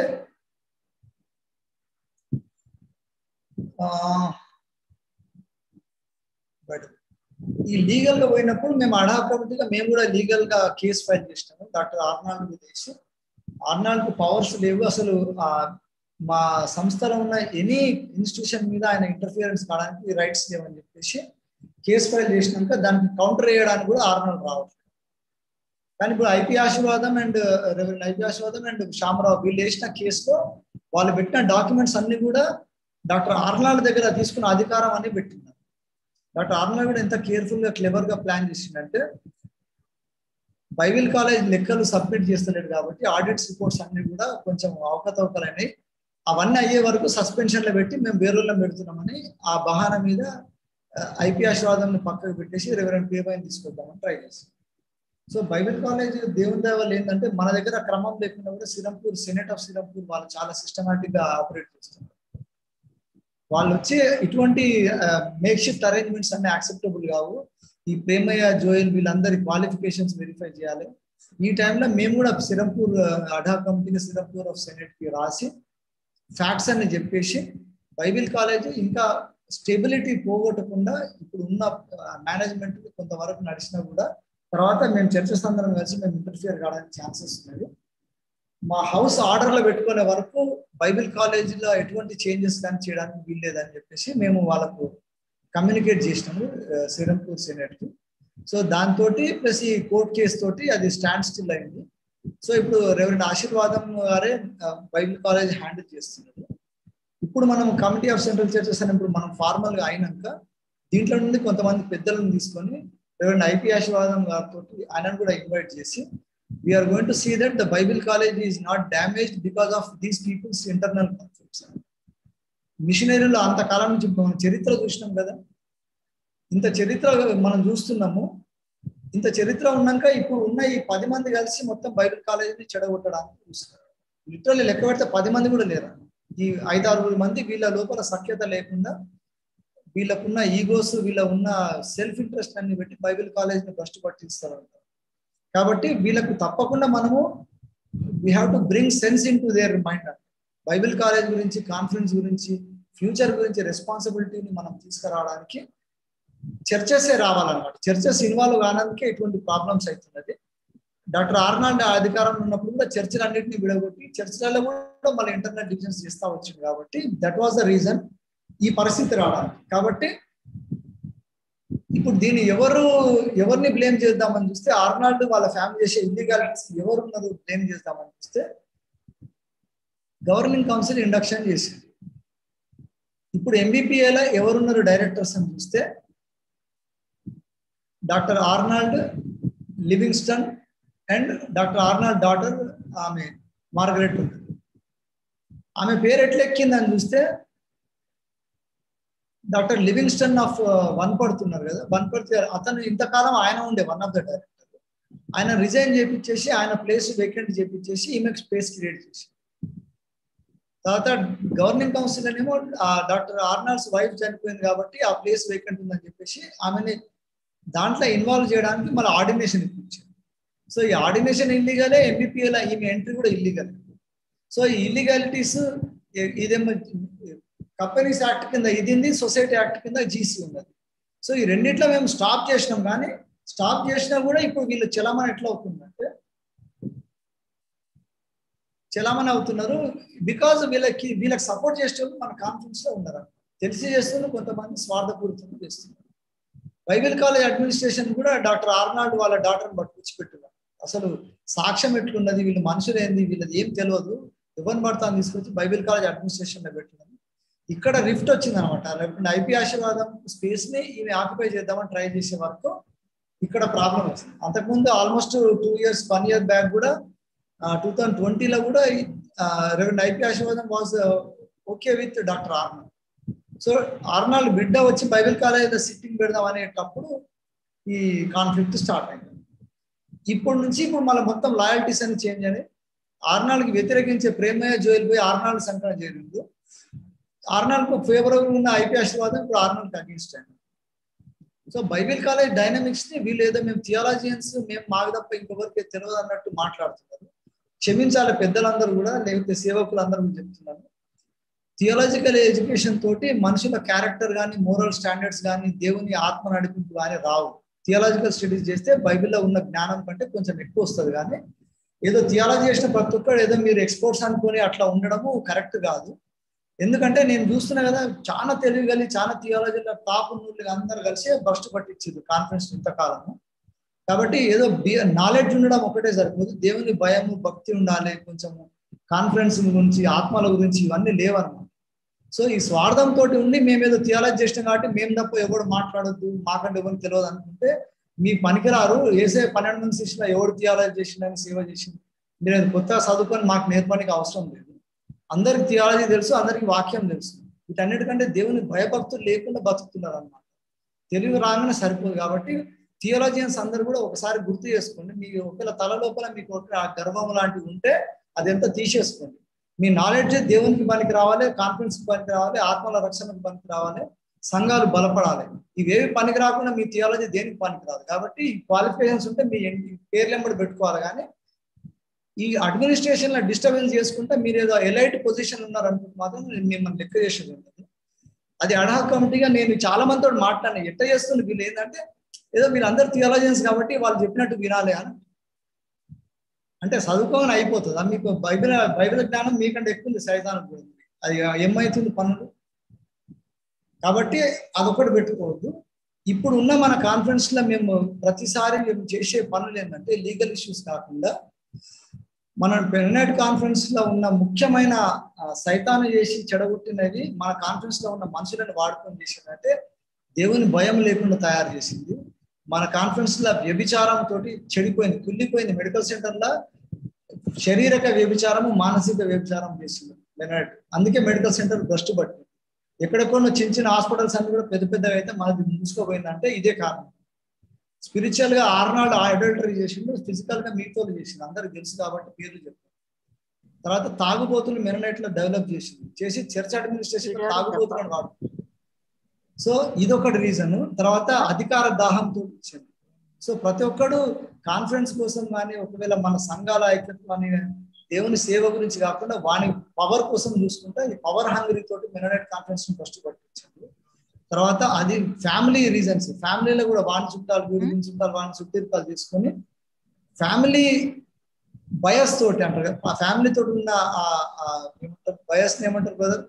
బట్ ఈ లీగల్ గా పోయినప్పుడు మేము అడాకమిటీగా మేము కూడా లీగల్ గా కేసు ఫైల్ చేసినాము డాక్టర్ ఆర్నాల్డ్ మీద వేసి ఆర్నాల్డ్ పవర్స్ లేవు అసలు మా సంస్థలో ఉన్న ఎనీ ఇన్స్టిట్యూషన్ మీద ఆయన ఇంటర్ఫియరెన్స్ కావడానికి రైట్స్ లేవని చెప్పేసి కేసు ఫైల్ చేసినాక దానికి కౌంటర్ వేయడానికి కూడా ఆర్నాల్డ్ రావట్లేదు కానీ ఇప్పుడు IP Ashirvadam and reverend IP Ashirvadam and Shyamarao వీళ్ళు వేసిన కేసులో వాళ్ళు పెట్టిన డాక్యుమెంట్స్ అన్ని కూడా డాక్టర్ ఆర్నాల్డ్ దగ్గర తీసుకున్న అధికారం అని పెట్టినారు డాక్టర్ ఆర్నాల్డ్ కూడా ఎంత కేర్ఫుల్ గా క్లెవర్ గా ప్లాన్ చేసిందంటే బైబిల్ కాలేజ్ లెక్కలు సబ్మిట్ చేస్తలేడు కాబట్టి ఆడిట్స్ రిపోర్ట్స్ అన్ని కూడా కొంచెం అవకతవకలైనవి అవన్నీ అయ్యే వరకు సస్పెన్షన్ లో పెట్టి మేము వేరులో పెడుతున్నామని ఆ బహాన మీద ఐపీ ఆశీర్వాదం పక్కకు పెట్టేసి రెవరెంట్ పేపైని తీసుకొద్దామని ట్రై చేస్తాం సో బైబిల్ కాలేజ్ దేవుని దేవాలు ఏంటంటే మన దగ్గర క్రమం లేకుండా కూడా సిరంపూర్ సెనేట్ ఆఫ్ సిరంపూర్ వాళ్ళు చాలా సిస్టమాటిక్ గా ఆపరేట్ చేస్తున్నారు వాళ్ళు వచ్చి ఇటువంటి మేక్ షిఫ్ట్ అరేంజ్మెంట్స్ అన్ని యాక్సెప్టబుల్ కావు ఈ ప్రేమయ్య జోయల్ వీళ్ళందరి క్వాలిఫికేషన్స్ వెరిఫై చేయాలి ఈ టైంలో మేము కూడా సిరంపూర్ అఢా కమిటీకి సిరంపూర్ ఆఫ్ సెనేట్ కి రాసి ఫ్యాక్ట్స్ అని చెప్పేసి బైబిల్ కాలేజ్ ఇంకా స్టెబిలిటీ పోగొట్టకుండా ఇప్పుడు ఉన్న మేనేజ్మెంట్ కొంతవరకు నడిచినా కూడా తర్వాత మేము చర్చస్ అందరం కలిసి మేము ఇంటర్ఫియర్ కావడానికి ఛాన్సెస్ ఉన్నది మా హౌస్ ఆర్డర్లో పెట్టుకునే వరకు బైబిల్ కాలేజీలో ఎటువంటి చేంజెస్ కానీ చేయడానికి వీల్లేదని చెప్పేసి మేము వాళ్ళకు కమ్యూనికేట్ చేసినాము శ్రీరంపూర్ సెనేట్కి సో దాంతో ప్లస్ ఈ కోర్ట్ కేసు తోటి అది స్టాండ్ స్టిల్ అయింది సో ఇప్పుడు రెవరెండ్ ఆశీర్వాదం గారే బైబిల్ కాలేజ్ హ్యాండిల్ చేస్తున్నారు ఇప్పుడు మనం కమిటీ ఆఫ్ సెంట్రల్ చర్చెస్ అని ఇప్పుడు మనం ఫార్మల్ గా అయినాక దీంట్లో నుండి కొంతమంది పెద్దలను తీసుకొని రెవరెండ్ ఐపీ ఆశీర్వాదం గారితో ఆయనను కూడా ఇన్వైట్ చేసి we're going to see that the bible college is not damaged because of these people's internal conflicts మిషనరీలో అంతకాలం నుంచి మనం చరిత్ర చూసినాం కదా ఇంత చరిత్ర మనం చూస్తున్నాము ఇంత చరిత్ర ఉన్నాక ఇప్పుడు ఉన్న ఈ పది మంది కలిసి మొత్తం బైబిల్ కాలేజీని చెడగొట్టడానికి చూస్తారు లిటరల్లీ లెక్క పెడితే పది మంది కూడా లేరు ఈ ఐదారుగురు మంది వీళ్ళ లోపల సఖ్యత లేకుండా వీళ్ళకున్న ఈగోస్ వీళ్ళ ఉన్న సెల్ఫ్ ఇంట్రెస్ట్ అన్ని పెట్టి బైబిల్ కాలేజ్ని ఫస్ట్ పట్టిస్తారు కాబట్టి వీళ్ళకు తప్పకుండా మనము we have to bring sense into their mind bible college గురించి కాన్ఫరెన్స్ గురించి ఫ్యూచర్ గురించి రెస్పాన్సిబిలిటీని మనం తీసుకురావడానికి చర్చసే రావాలన్నమాట చర్చస్ ఇన్వాల్వ్ కావడానికే ఇటువంటి ప్రాబ్లమ్స్ అవుతున్నది డాక్టర్ ఆర్నాల్డ్ అధికారం ఉన్నప్పుడు కూడా చర్చలు అన్నింటినీ విడగొట్టి చర్చలలో కూడా మళ్ళీ ఇంటర్నెట్ డివిజన్స్ చేస్తా వచ్చింది కాబట్టి దట్ వాస్ ద రీజన్ ఈ పరిస్థితి రావడానికి కాబట్టి ఇప్పుడు దీన్ని ఎవరు ఎవరిని బ్లేమ్ చేద్దామని చూస్తే ఆర్నాల్డ్ వాళ్ళ ఫ్యామిలీ చేసే ఇల్లీగాలిటీస్ ఎవరున్నారు బ్లేమ్ చేద్దామని చూస్తే గవర్నింగ్ కౌన్సిల్ ఇండక్షన్ చేసింది ఇప్పుడు ఎంబీపీఏలో ఎవరున్నారు డైరెక్టర్స్ అని చూస్తే doctor Arnold Livingston and doctor Arnold daughter ఆమె మార్గరెట్ ఉంది ఆమె పేరు ఎట్లెక్కిందని చూస్తే డాక్టర్ లివింగ్స్టన్ ఆఫ్ వన్ పడుతున్నారు కదా వన్ పడితే అతను ఇంతకాలం ఆయన ఉండే వన్ ఆఫ్ ద డైరెక్టర్ ఆయన రిజైన్ చేపించేసి ఆయన ప్లేస్ వేకెంట్ చేపించేసి ఈమెకు స్పేస్ క్రియేట్ చేసి తర్వాత గవర్నింగ్ కౌన్సిల్ అనేమో డాక్టర్ ఆర్నాల్డ్స్ వైఫ్ చనిపోయింది కాబట్టి ఆ ప్లేస్ వేకెంట్ ఉందని చెప్పేసి ఆమెని దాంట్లో ఇన్వాల్వ్ చేయడానికి మళ్ళీ ఆర్డినేషన్ ఇప్పించారు సో ఈ ఆర్డినేషన్ ఇల్లీగలే ఎంబీపీఎల్ ఈమె ఎంట్రీ కూడా ఇల్లీగల్ సో ఈ ఇల్లీగాలిటీస్ ఇదేమో కంపెనీస్ యాక్ట్ కింద ఇది సొసైటీ యాక్ట్ కింద జీసీ ఉన్నది సో ఈ రెండిట్లో మేము స్టాప్ చేసినాం కానీ స్టాప్ చేసినా కూడా ఇప్పుడు వీళ్ళు చలామణి ఎట్లా అవుతుందంటే చలామణి అవుతున్నారు బికాజ్ వీళ్ళకి వీళ్ళకి సపోర్ట్ చేసే మన కాన్ఫిడెన్స్ లో ఉన్నారు తెలిసి చేస్తున్నారు కొంతమంది స్వార్థపూరితంగా చేస్తున్నారు బైబిల్ కాలేజ్ అడ్మినిస్ట్రేషన్ కూడా డాక్టర్ ఆర్నాల్డ్ వాళ్ళ డాక్టర్ని పట్టుకొచ్చి పెట్టున్నారు అసలు సాక్ష్యం ఎట్లున్నది వీళ్ళు మనుషులు ఏంది వీళ్ళది ఏం తెలియదు ఎవరిని పడతాను తీసుకొచ్చి బైబిల్ కాలేజ్ అడ్మినిస్ట్రేషన్ లో పెట్టినారు ఇక్కడ రిఫ్ట్ వచ్చింది అనమాట లేకుంటే ఐపీ ఆశీర్వాదం స్పేస్ ని ఈమె ఆక్యుపై చేద్దామని ట్రై చేసే వరకు ఇక్కడ ప్రాబ్లం వచ్చింది అంతకుముందు almost two years one year back కూడా టూ థౌజండ్ ట్వంటీలో కూడా reverend IP Ashirvadam was okay with doctor Arnold so Arnold బిడ్డ వచ్చి బైబిల్ కాలేజ్ సిట్టింగ్ పెడదాం అనేటప్పుడు ఈ కాన్ఫ్లిక్ట్ స్టార్ట్ అయింది ఇప్పటి నుంచి ఇప్పుడు మళ్ళీ మొత్తం లాయల్టీస్ అని చేంజ్ అని ఆర్నాల్డ్కి వ్యతిరేకించే ప్రేమయ్య జోయిల్ పోయి ఆర్నాల్డ్ సంకలనం చేరింది ఆర్నాల్డ్కు ఫేవరబుల్ ఉన్న ఐపీ ఆశీర్వాదం ఇప్పుడు ఆర్నాల్డ్కి అగేన్స్ట్ అయింది సో బైబిల్ కాలేజ్ డైనమిక్స్ ని వీళ్ళు ఏదో మేము థియాలజియన్స్ మేము మాకు తప్ప ఇంకొకరికి తెలియదు అన్నట్టు మాట్లాడుతున్నారు క్షమించాలి పెద్దలందరూ కూడా లేకపోతే సేవకులందరూ చెప్తున్నారు థియాలజికల్ ఎడ్యుకేషన్ తోటి మనుషుల క్యారెక్టర్ కానీ మోరల్ స్టాండర్డ్స్ కానీ దేవుని ఆత్మ నడిపింపు కానీ రావు థియాలజికల్ స్టడీస్ చేస్తే బైబిల్లో ఉన్న జ్ఞానం కంటే కొంచెం ఎక్కువ వస్తుంది కానీ ఏదో థియాలజీ చేసిన ప్రతి ఒక్కరు ఏదో మీరు ఎక్స్పోర్ట్స్ అనుకొని అట్లా ఉండడము కరెక్ట్ కాదు ఎందుకంటే నేను చూస్తున్నా కదా చాలా తెలియగలి చాలా థియాలజీలో టాప్ ఉన్నోళ్ళు అందరు కలిసి బస్ట్ పట్టించింది కాన్ఫరెన్స్ ఇంతకాలము కాబట్టి ఏదో నాలెడ్జ్ ఉండడం ఒకటే సరిపోదు దేవుని భయము భక్తి ఉండాలి కొంచెము కాన్ఫిడెన్స్ గురించి ఆత్మల గురించి ఇవన్నీ లేవన్నమాట సో ఈ స్వార్థంతో ఉండి మేము ఏదో థియాలజీ చేసినాం కాబట్టి మేము తప్ప ఎవడు మాట్లాడొద్దు మాకంటే ఎవరికి తెలియదు అనుకుంటే మీ పనికిరారు వేసే పన్నెండు మంది శిష్యులు ఎవడు థియాలజీ చేసిండని సేవ చేసింది మీరు అది కొత్తగా చదువుకొని మాకు నేర్పడానికి అవసరం లేదు అందరికి థియాలజీ తెలుసు అందరికి వాక్యం తెలుసు వీటన్నిటికంటే దేవుని భయభక్తులు లేకుండా బతుకుతున్నారు అనమాట తెలుగు రాగానే సరిపోదు కాబట్టి థియాలజియన్స్ అందరు కూడా ఒకసారి గుర్తు చేసుకోండి మీ ఒకవేళ తల లోపల మీకు ఒక ఆ గర్వం లాంటివి ఉంటే అదంతా తీసేసుకోండి మీ నాలెడ్జ్ దేవునికి పనికి రావాలి కాన్ఫిడెన్స్ పనికి రావాలి ఆత్మల రక్షణకు పనికి రావాలి సంఘాలు బలపడాలి ఇవేవి పనికి రాకుండా మీ థియాలజీ దేనికి పనికి రాదు కాబట్టి ఈ క్వాలిఫికేషన్స్ ఉంటే మీ పేర్లు ఎంబడి పెట్టుకోవాలి కానీ ఈ అడ్మినిస్ట్రేషన్ లో డిస్టర్బెన్స్ చేసుకుంటే మీరు ఏదో ఎలైట్ పొజిషన్ ఉన్నారు అనుకుంటే మాత్రం మిమ్మల్ని లెక్క చేసేది ఉంటుంది అది అడహా కమిటీగా నేను చాలా మందితో మాట్లాడిన ఎట్ట చేస్తుంది వీళ్ళు ఏంటంటే ఏదో మీరు అందరు థియాలజియన్స్ కాబట్టి వాళ్ళు చెప్పినట్టు వినాలి అని అంటే చదువుకోమని అయిపోతుంది మీకు బైబిల్ బైబిల్ జ్ఞానం మీకంటే ఎక్కువ ఉంది సైతానికి కూడా ఉంది అది ఏమవుతుంది పనులు కాబట్టి అదొకటి పెట్టుకోవద్దు ఇప్పుడు ఉన్న మన కాన్ఫరెన్స్ లో మేము ప్రతిసారి మేము చేసే పనులు ఏంటంటే లీగల్ ఇష్యూస్ కాకుండా మన పెర్నైట్ కాన్ఫరెన్స్ లో ఉన్న ముఖ్యమైన సైతాన్ని చేసి చెడగొట్టినవి మన కాన్ఫరెన్స్ లో ఉన్న మనుషులను వాడుకొని చేసిందంటే దేవుని భయం లేకుండా తయారు చేసింది మన కాన్ఫరెన్స్ లో వ్యభిచారం తోటి చెడిపోయింది కుళ్ళిపోయింది మెడికల్ సెంటర్ లో శారీరక వ్యభిచారము మానసిక వ్యభిచారం చేసింది బెనైట్ అందుకే మెడికల్ సెంటర్ భ్రష్టు పట్టింది ఎక్కడెక్కడ చిన్న చిన్న హాస్పిటల్స్ అన్ని కూడా పెద్ద పెద్దగా అయితే మనది మూసుకోపోయిందంటే ఇదే కారణం స్పిరిచువల్ గా ఆర్నాల్డ్ అడల్టరీ చేసిండు ఫిజికల్ గా మీతో చేసిండు అందరికి తెలుసు కాబట్టి పేర్లు చెప్పారు తర్వాత తాగుబోతులు మెరనైట్ లో డెవలప్ చేసింది చేసి చర్చ్ అడ్మినిస్ట్రేషన్ తాగుబోతులను వాడు సో ఇదొకటి రీజన్ తర్వాత అధికార దాహంతో వచ్చింది సో ప్రతి ఒక్కడు కాన్ఫరెన్స్ కోసం కానీ ఒకవేళ మన సంఘాల ఐక్యత్వాన్ని దేవుని సేవ గురించి కాకుండా వాని పవర్ కోసం చూసుకుంటే ఈ పవర్ హంగరీ తోటి మెననైట్ కాన్ఫరెన్స్ ఫస్ట్ పట్టించారు తర్వాత అది ఫ్యామిలీ రీజన్స్ ఫ్యామిలీలో కూడా వాని చుట్టాలు వీడి చుట్టాలు వాని చుట్టిరుపాలు తీసుకొని ఫ్యామిలీ బయస్ తోటి అంటారు కదా ఆ ఫ్యామిలీ తోటి ఉన్న ఏమంటారు బయస్ ఏమంటారు బ్రదర్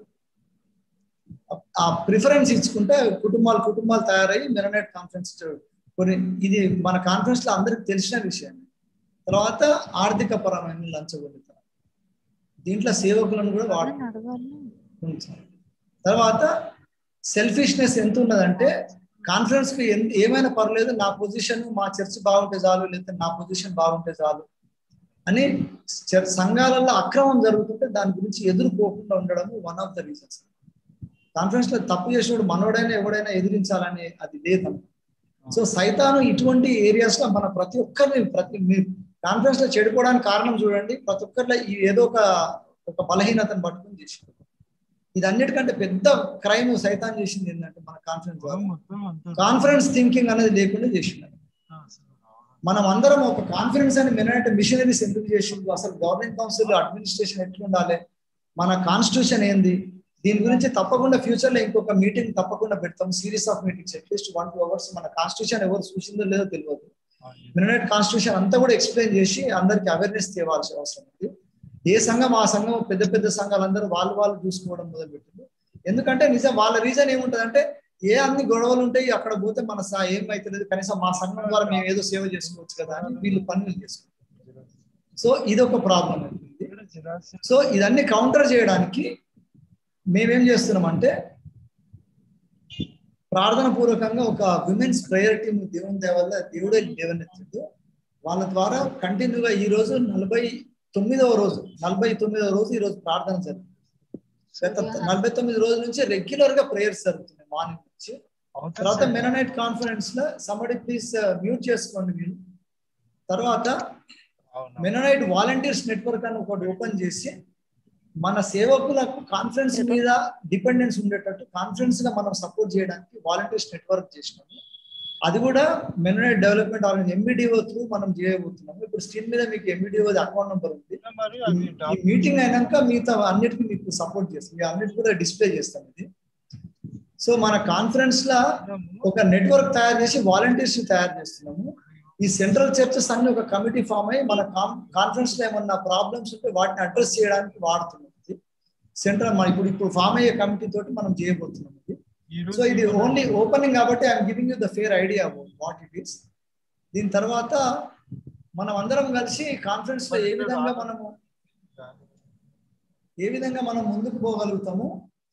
ఆ ప్రిఫరెన్స్ ఇచ్చుకుంటే కుటుంబాలు కుటుంబాలు తయారయ్యి మెరనైట్ కాన్ఫరెన్స్ కొన్ని ఇది మన కాన్ఫరెన్స్ లో అందరికి తెలిసిన విషయం తర్వాత ఆర్థిక పరమైన లంచగొండితనం దీంట్లో సేవకులను కూడా వాడుకుంటారు తర్వాత సెల్ఫిష్నెస్ ఎంత ఉన్నదంటే కాన్ఫరెన్స్ కి ఏమైనా పర్లేదు నా పొజిషన్ మా చర్చ్ బాగుంటే చాలు లేకపోతే నా పొజిషన్ బాగుంటే చాలు అని సంఘాలలో అక్రమం జరుగుతుంటే దాని గురించి ఎదుర్కోకుండా ఉండడం one of the reasons conference లో తప్పు చేసినప్పుడు మనోడైనా ఎవడైనా ఎదిరించాలని అది లేదన్న సో సైతాను ఇటువంటి ఏరియాస్ లో మన ప్రతి ఒక్కరిని ప్రతి కాన్ఫరెన్స్ లో చెడిపోవడానికి కారణం చూడండి ప్రతి ఒక్కరిలో ఈ ఏదో ఒక ఒక బలహీనతను పట్టుకుని చేసింది ఇది అన్నిటికంటే పెద్ద క్రైమ్ సైతాన్ చేసింది ఏంటంటే మన కాన్ఫరెన్స్ కాన్ఫరెన్స్ థింకింగ్ అనేది లేకుండా చేసింది మనం అందరం ఒక కాన్ఫరెన్స్ అని మెనట్ మిషనరీస్ ఎందుకు చేసిండు అసలు గవర్నమెంట్ కౌన్సిల్ అడ్మినిస్ట్రేషన్ ఎట్లుండాలి మన కాన్స్టిట్యూషన్ ఏంది దీని గురించి తప్పకుండా ఫ్యూచర్ లో ఇంకొక మీటింగ్ తప్పకుండా పెడతాం series of meetings at least one two hours మన కాన్స్టిట్యూషన్ ఎవరు చూసిందో లేదో తెలియదు మినట్ కాన్స్టిట్యూషన్ అంతా కూడా ఎక్స్ప్లెయిన్ చేసి అందరికి అవేర్నెస్ తేవాల్సిన అవసరం ఉంది ఏ సంఘం ఆ సంఘం పెద్ద పెద్ద సంఘాలు అందరూ వాళ్ళు వాళ్ళు చూసుకోవడం మొదలుపెట్టింది ఎందుకంటే నిజం వాళ్ళ రీజన్ ఏముంటది అంటే ఏ అన్ని గొడవలు ఉంటాయి అక్కడ పోతే మన ఏమైతలేదు కనీసం మా సంఘం ద్వారా మేము ఏదో సేవ చేసుకోవచ్చు కదా అని వీళ్ళు పనులు చేసుకుంటారు సో ఇది ఒక ప్రాబ్లం అవుతుంది సో ఇదన్నీ కౌంటర్ చేయడానికి మేమేం చేస్తున్నాం అంటే ప్రార్థన పూర్వకంగా ఒక విమెన్స్ ప్రేయర్ టీమ్ దేవుని దేవల్ల దేవుడే లేవనెత్తిండు వాళ్ళ ద్వారా కంటిన్యూగా ఈ రోజు నలభై తొమ్మిదవ రోజు నలభై తొమ్మిదవ రోజు ఈ రోజు ప్రార్థన జరుగుతుంది గత నలభై తొమ్మిది రోజుల నుంచి రెగ్యులర్ గా ప్రేయర్స్ జరుగుతున్నాయి మార్నింగ్ నుంచి తర్వాత మెననైట్ కాన్ఫరెన్స్ లో సమడి ప్లీజ్ మ్యూట్ చేసుకోండి మీరు తర్వాత మెననైట్ వాలంటీర్స్ నెట్వర్క్ అని ఒకటి ఓపెన్ చేసి మన సేవకులకు కాన్ఫరెన్స్ మీద డిపెండెన్స్ ఉండేటట్టు కాన్ఫరెన్స్ గా మనం సపోర్ట్ చేయడానికి వాలంటీర్స్ నెట్వర్క్ చేసినాము అది కూడా Mennonite development organise MBDO through మనం చేయబోతున్నాము ఇప్పుడు స్క్రీన్ మీద మీకు ఎంబీడీఓ అకౌంట్ నెంబర్ ఉంది ఈ మీటింగ్ అయినాక మిగతా అన్నిటికీ మీకు సపోర్ట్ చేస్తాం మీ అన్నిటి కూడా డిస్ప్లే చేస్తాం ఇది సో మన కాన్ఫరెన్స్ లా ఒక నెట్వర్క్ తయారు చేసి వాలంటీర్స్ తయారు చేస్తున్నాము ఈ సెంట్రల్ చర్చెస్ అన్ని ఒక కమిటీ ఫామ్ అయ్యి మన కాన్ఫరెన్స్ లో ఏమన్నా ప్రాబ్లమ్స్ ఉంటే వాటిని అడ్రస్ చేయడానికి వాడుతున్నాం సెంట్రల్ మన ఇప్పుడు ఇప్పుడు ఫామ్ అయ్యే కమిటీ తోటి మనం చేయబోతున్నాం ఇది సో ఇది ఓన్లీ ఓపెనింగ్ కాబట్టి I'm giving you the fair idea about what it is దీని తర్వాత మనం అందరం కలిసి కాన్ఫరెన్స్ లో ఏ విధంగా మనము ఏ విధంగా మనం ముందుకు పోగలుగుతాము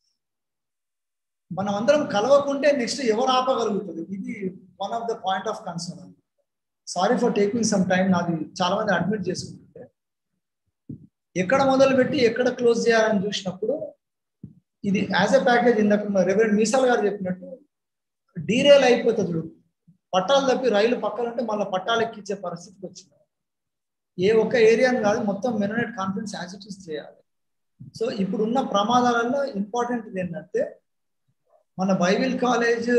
మనం అందరం కలవకుంటే నెక్స్ట్ ఎవరు ఆపగలుగుతుంది ఇది one of the point of concern sorry for taking some time నాది చాలా మంది అడ్మిట్ చేసుకుంటుంటే ఎక్కడ మొదలు పెట్టి ఎక్కడ క్లోజ్ చేయాలని చూసినప్పుడు ఇది యాజ్ ఎ ప్యాకేజ్ ఇందాక రెవరెండ్ మీసాల్ గారు చెప్పినట్టు డీరేల్ అయిపోతుంది చూడు పట్టాలు తప్పి రైలు పక్కన ఉంటే మళ్ళీ పట్టాలు ఎక్కించే పరిస్థితికి వచ్చింది ఏ ఒక్క ఏరియాని కాదు మొత్తం Mennonite conference as it is చేయాలి సో ఇప్పుడు ఉన్న ప్రమాదాలలో ఇంపార్టెంట్ ఏంటంటే మన bible college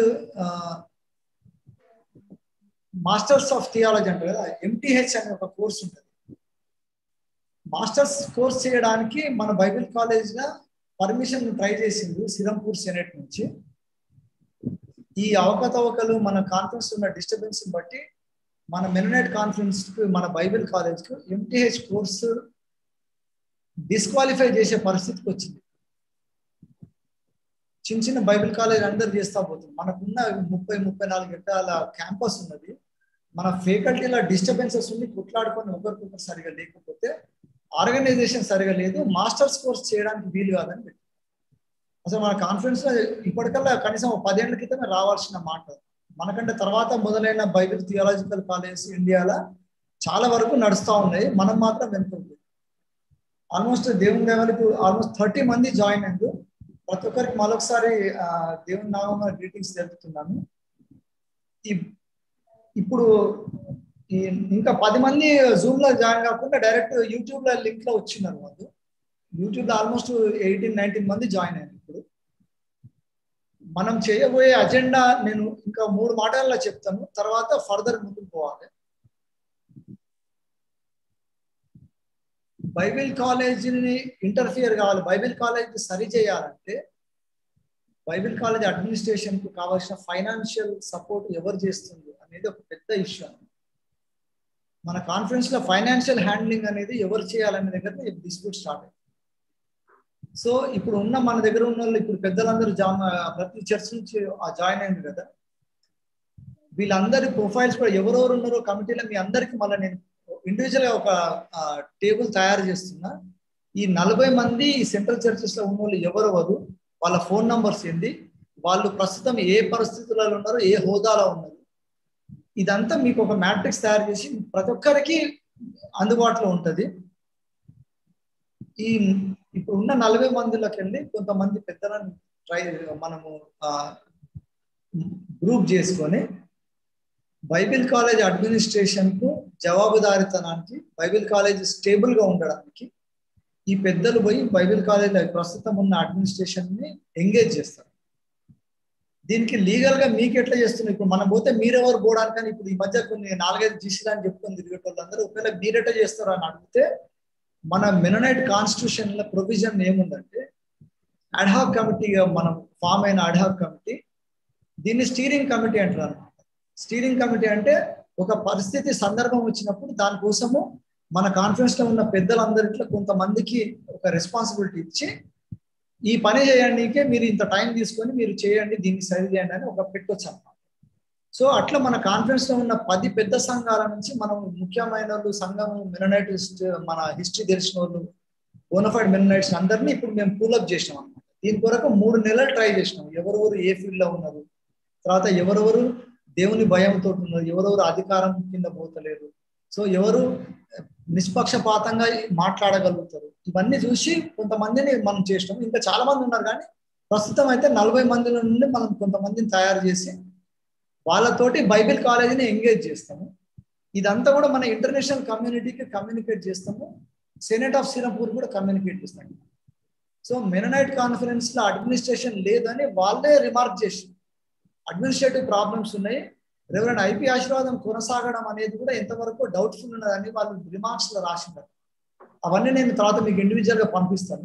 masters of theology అంటారు కదా ఎంటీహెచ్ అనే ఒక కోర్స్ ఉంటుంది మాస్టర్స్ కోర్స్ చేయడానికి మన బైబిల్ కాలేజ్గా పర్మిషన్ ట్రై చేసింది సిరంపూర్ సెనెట్ నుంచి ఈ అవకతవకలు మన కాన్ఫరెన్స్ ఉన్న డిస్టర్బెన్స్ బట్టి మన మెననైట్ కాన్ఫరెన్స్ కు మన బైబిల్ కాలేజ్ కు ఎంటీహెచ్ కోర్సు డిస్క్వాలిఫై చేసే పరిస్థితికి వచ్చింది చిన్న చిన్న బైబిల్ కాలేజ్ అందరు చేస్తా పోతుంది మనకున్న ముప్పై ముప్పై నాలుగు ఎకరాల క్యాంపస్ ఉన్నది మన ఫ్యాకల్టీలో డిస్టర్బెన్సెస్ ఉండి కొట్లాడుకొని ఒకరికొకరు సరిగా లేకపోతే ఆర్గనైజేషన్ సరిగా లేదు మాస్టర్స్ కోర్స్ చేయడానికి వీలు కాదని పెట్టి అసలు మన కాన్ఫరెన్స్ లో ఇప్పటికల్లా కనీసం పదేళ్ల క్రితమే రావాల్సిన మాట మనకంటే తర్వాత మొదలైన బైబిల్ థియాలజికల్ కాలేజ్ ఇండియాలో చాలా వరకు నడుస్తూ ఉన్నాయి మనం మాత్రం వెనుకుంది ఆల్మోస్ట్ దేవుని దేవాలకు ఆల్మోస్ట్ థర్టీ మంది జాయిన్ అయ్యారు ప్రతి ఒక్కరికి మరొకసారి దేవుని నామం గ్రీటింగ్స్ తెలుపుతున్నాను ఈ ఇప్పుడు ఈ ఇంకా పది మంది జూమ్ లో జాయిన్ కాకుండా డైరెక్ట్ యూట్యూబ్ లో లింక్ లో వచ్చినారు వాళ్ళు యూట్యూబ్ లో ఆల్మోస్ట్ ఎయిటీన్ నైన్టీన్ మంది జాయిన్ అయ్యారు ఇప్పుడు మనం చేయబోయే అజెండా నేను ఇంకా మూడు మాటల్లో చెప్తాను తర్వాత ఫర్దర్ ముందుకు పోవాలి బైబిల్ కాలేజీని ఇంటర్ఫియర్ కావాలి బైబిల్ కాలేజ్ సరి చేయాలంటే బైబిల్ కాలేజ్ అడ్మినిస్ట్రేషన్ కు కావాల్సిన ఫైనాన్షియల్ సపోర్ట్ ఎవరు చేస్తుంది అనేది ఒక పెద్ద ఇష్యూ మన కాన్ఫరెన్స్ లో ఫైనాన్షియల్ హ్యాండ్లింగ్ అనేది ఎవరు చేయాలనే దగ్గర డిస్ప్యూట్ స్టార్ట్ అయింది సో ఇప్పుడు ఉన్న మన దగ్గర ఉన్న వాళ్ళు ఇప్పుడు పెద్దలందరూ జా ప్రతి చర్చ్ నుంచి జాయిన్ అయింది కదా వీళ్ళందరి ప్రొఫైల్స్ కూడా ఎవరెవరు ఉన్నారో కమిటీలో మీ అందరికి మళ్ళీ నేను ఇండివిజువల్ గా ఒక టేబుల్ తయారు చేస్తున్నా ఈ నలభై మంది ఈ సెంట్రల్ చర్చెస్ లో ఉన్న వాళ్ళు ఎవరెవరు వాళ్ళ ఫోన్ నంబర్స్ ఏంది వాళ్ళు ప్రస్తుతం ఏ పరిస్థితులలో ఉన్నారో ఏ హోదాలో ఉన్నారు ఇదంతా మీకు ఒక మ్యాట్రిక్స్ తయారు చేసి ప్రతి ఒక్కరికి అందుబాటులో ఉంటుంది ఈ ఇప్పుడు ఉన్న నలభై మందిలోకి వెళ్ళి కొంతమంది పెద్దలను ట్రై మనము గ్రూప్ చేసుకొని బైబిల్ కాలేజ్ అడ్మినిస్ట్రేషన్ కు జవాబుదారితనానికి బైబిల్ కాలేజ్ స్టేబుల్ గా ఉండడానికి ఈ పెద్దలు పోయి బైబిల్ కాలేజ్ ప్రస్తుతం ఉన్న అడ్మినిస్ట్రేషన్ ని ఎంగేజ్ చేస్తారు దీనికి లీగల్ గా మీకు ఎట్లా చేస్తున్నారు ఇప్పుడు మనం పోతే మీరెవరు పోవడానికని ఇప్పుడు ఈ మధ్య కొన్ని నాలుగైదు జీసీలు అని చెప్పుకొని తిరిగేటోళ్ళందరూ ఒకవేళ మీరెట్లా చేస్తారు అని అడిగితే మన మెననైట్ కాన్స్టిట్యూషన్ లో ప్రొవిజన్ ఏముందంటే అడ్హాక్ కమిటీగా మనం ఫామ్ అయిన అడ్హాక్ కమిటీ దీన్ని స్టీరింగ్ కమిటీ అంటారు అనమాట స్టీరింగ్ కమిటీ అంటే ఒక పరిస్థితి సందర్భం వచ్చినప్పుడు దానికోసము మన కాన్ఫరెన్స్ లో ఉన్న పెద్దలందరిట్లో కొంతమందికి ఒక రెస్పాన్సిబిలిటీ ఇచ్చి ఈ పని చేయడానికే మీరు ఇంత టైం తీసుకొని మీరు చేయండి దీన్ని సరి చేయండి అని ఒక పెట్టొచ్చు అన్నమాట సో అట్లా మన కాన్ఫరెన్స్ లో ఉన్న పది పెద్ద సంఘాల నుంచి మనం ముఖ్యమైన వాళ్ళు సంఘం మెననైటిస్ట్ మన హిస్టరీ తెలిసిన వాళ్ళు బోనఫైడ్ మెననైట్స్ అందరినీ ఇప్పుడు మేము పూలప్ చేసినాం అనమాట దీని కొరకు మూడు నెలలు ట్రై చేసినాం ఎవరెవరు ఏ ఫీల్డ్ లో ఉన్నారు తర్వాత ఎవరెవరు దేవుని భయంతో ఉన్నారు ఎవరెవరు అధికారం కింద పోతలేరు సో ఎవరు నిష్పక్షపాతంగా మాట్లాడగలుగుతారు ఇవన్నీ చూసి కొంతమందిని మనం చేసినాం ఇంకా చాలా మంది ఉన్నారు కానీ ప్రస్తుతం అయితే నలభై మంది నుండి మనం కొంతమందిని తయారు చేసి వాళ్ళతోటి బైబిల్ కాలేజీని ఎంగేజ్ చేస్తాము ఇదంతా కూడా మన ఇంటర్నేషనల్ కమ్యూనిటీకి కమ్యూనికేట్ చేస్తాము సెనేట్ ఆఫ్ సింగపూర్ కూడా కమ్యూనికేట్ చేస్తాము సో మెననైట్ కాన్ఫరెన్స్ లో అడ్మినిస్ట్రేషన్ లేదని వాళ్ళే రిమార్క్ చేసి అడ్మినిస్ట్రేటివ్ ప్రాబ్లమ్స్ ఉన్నాయి రెవరెండ్ ఐపీ ఆశీర్వాదం కొనసాగడం అనేది కూడా ఎంతవరకు డౌట్ఫుల్ ఉన్నదని వాళ్ళు రిమార్క్స్ లో రాసింటారు అవన్నీ నేను తర్వాత మీకు ఇండివిజువల్ గా పంపిస్తాను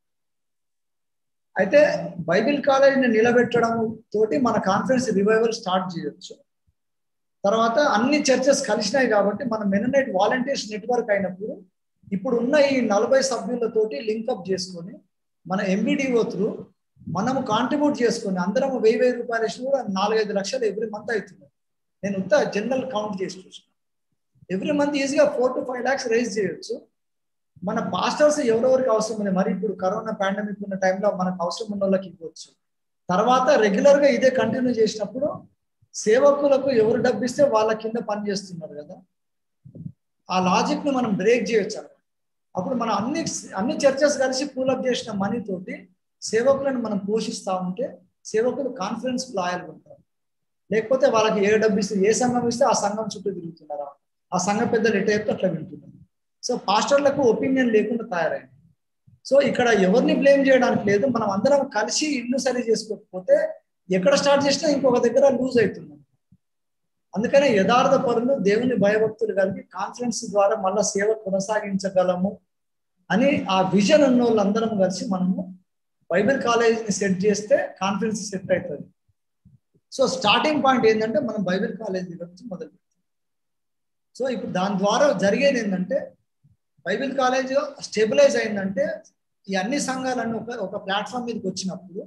అయితే బైబిల్ కాలేజీని నిలబెట్టడం తోటి మన కాన్ఫరెన్స్ రివైవల్ స్టార్ట్ చేయొచ్చు తర్వాత అన్ని చర్చెస్ కలిసినాయి కాబట్టి మన మెననైట్ వాలంటీర్స్ నెట్వర్క్ అయినప్పుడు ఇప్పుడు ఉన్న ఈ నలభై సభ్యులతోటి లింకప్ చేసుకొని మన ఎంబీడీఓ త్రూ మనము కాంట్రిబ్యూట్ చేసుకొని అందరం వెయ్యి వెయ్యి రూపాయలు వేసిన కూడా నాలుగైదు లక్షలు ఎవ్రీ మంత్ అవుతుంది నేను ఉత్త జనరల్ కౌంట్ చేసి చూసిన ఎవ్రీ మంత్ ఈజీగా four to five lakhs raise చేయొచ్చు మన పాస్టర్స్ ఎవరెవరికి అవసరం ఉంది మరి ఇప్పుడు కరోనా పాండమిక్ ఉన్న టైంలో మనకు అవసరం ఉన్న వాళ్ళకి ఇవ్వచ్చు తర్వాత రెగ్యులర్ గా ఇదే కంటిన్యూ చేసినప్పుడు సేవకులకు ఎవరు డబ్బు ఇస్తే వాళ్ళ కింద పని చేస్తున్నారు కదా ఆ లాజిక్ ను మనం బ్రేక్ చేయొచ్చు అన్నమాట అప్పుడు మనం అన్ని అన్ని చర్చస్ కలిసి పూలప్ చేసిన మనీ తోటి సేవకులను మనం పోషిస్తూ ఉంటే సేవకులు కాన్ఫిడెన్స్ లాయల్ ఉంటారు లేకపోతే వాళ్ళకి ఏ డబ్బు ఇస్తే ఏ సంఘం ఇస్తే ఆ సంఘం చుట్టూ తిరుగుతున్నారా ఆ సంఘ పెద్దలు ఎట చెప్తే అట్లా వింటున్నారు సో పాస్టర్లకు ఒపీనియన్ లేకుండా తయారైంది సో ఇక్కడ ఎవరిని బ్లేమ్ చేయడానికి లేదు మనం అందరం కలిసి ఇల్లు సరి చేసుకోకపోతే ఎక్కడ స్టార్ట్ చేసినా ఇంకొక దగ్గర లూజ్ అవుతున్నాం అందుకనే యథార్థ పరులు దేవుని భయభక్తులు కలిగి కాన్ఫిడెన్స్ ద్వారా మళ్ళా సేవ కొనసాగించగలము అని ఆ విజన్ ఉన్న వాళ్ళందరం కలిసి మనము బైబిల్ కాలేజీని సెట్ చేస్తే కాన్ఫిడెన్స్ సెట్ అవుతుంది సో స్టార్టింగ్ పాయింట్ ఏంటంటే మనం బైబిల్ కాలేజ్ దగ్గర నుంచి మొదలు పెడతాం సో ఇప్పుడు దాని ద్వారా జరిగేది ఏంటంటే బైబిల్ కాలేజ్ స్టెబిలైజ్ అయిందంటే ఈ అన్ని సంఘాలన్నీ ఒక ఒక ప్లాట్ఫామ్ మీదకి వచ్చినప్పుడు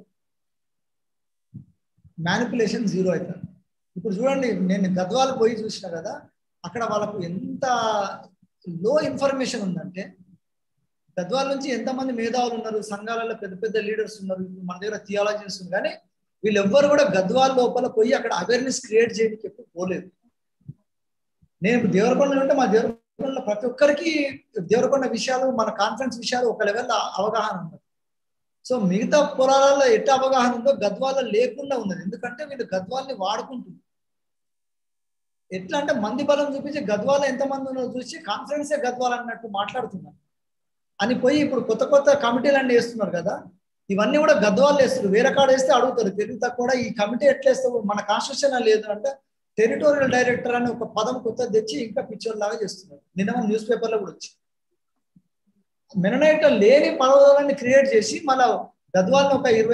మ్యానిపులేషన్ జీరో అవుతుంది ఇప్పుడు చూడండి నేను గద్వాలు పోయి చూసిన కదా అక్కడ వాళ్ళకు ఎంత లో ఇన్ఫర్మేషన్ ఉందంటే గద్వాల నుంచి ఎంతమంది మేధావులు ఉన్నారు సంఘాలలో పెద్ద పెద్ద లీడర్స్ ఉన్నారు ఇప్పుడు మన దగ్గర థియాలజీస్ ఉంది కానీ వీళ్ళెవ్వరు కూడా గద్వాల లోపల పోయి అక్కడ అవేర్నెస్ క్రియేట్ చేయడానికి ఎప్పుడు పోలేదు నేను దేవరకొండ ఉంటే మా దేవరకొండలో ప్రతి ఒక్కరికి దేవరకొండ విషయాలు మన కాన్ఫరెన్స్ విషయాలు ఒక లెవెల్లో అవగాహన ఉన్నది సో మిగతా పొలాలలో ఎట్ట అవగాహన ఉందో గద్వాల లేకుండా ఉన్నది ఎందుకంటే వీళ్ళు గద్వాల్ని వాడుకుంటున్నారు ఎట్లా అంటే మంది బలం చూపించి గద్వాల ఎంతమంది ఉన్నదో చూసి కాన్ఫరెన్సే గద్వాల అన్నట్టు మాట్లాడుతున్నారు అని పోయి ఇప్పుడు కొత్త కొత్త కమిటీలు అన్నీ వేస్తున్నారు కదా ఇవన్నీ కూడా గద్వాలు వేస్తారు వేరే కాడ వేస్తే అడుగుతారు తెలివి తక్కువ ఈ కమిటీ ఎట్లా వేస్తావు మన కాన్స్టిట్యూషన్ లేదు అంటే టెరిటోరియల్ డైరెక్టర్ అని ఒక పదం కొత్త తెచ్చి ఇంకా పిక్చర్ లాగా చేస్తున్నారు నిన్న న్యూస్ పేపర్లో కూడా వచ్చి మెననైట్ లేని పదవులని క్రియేట్ చేసి మళ్ళీ గద్వాలను ఒక ఇరవై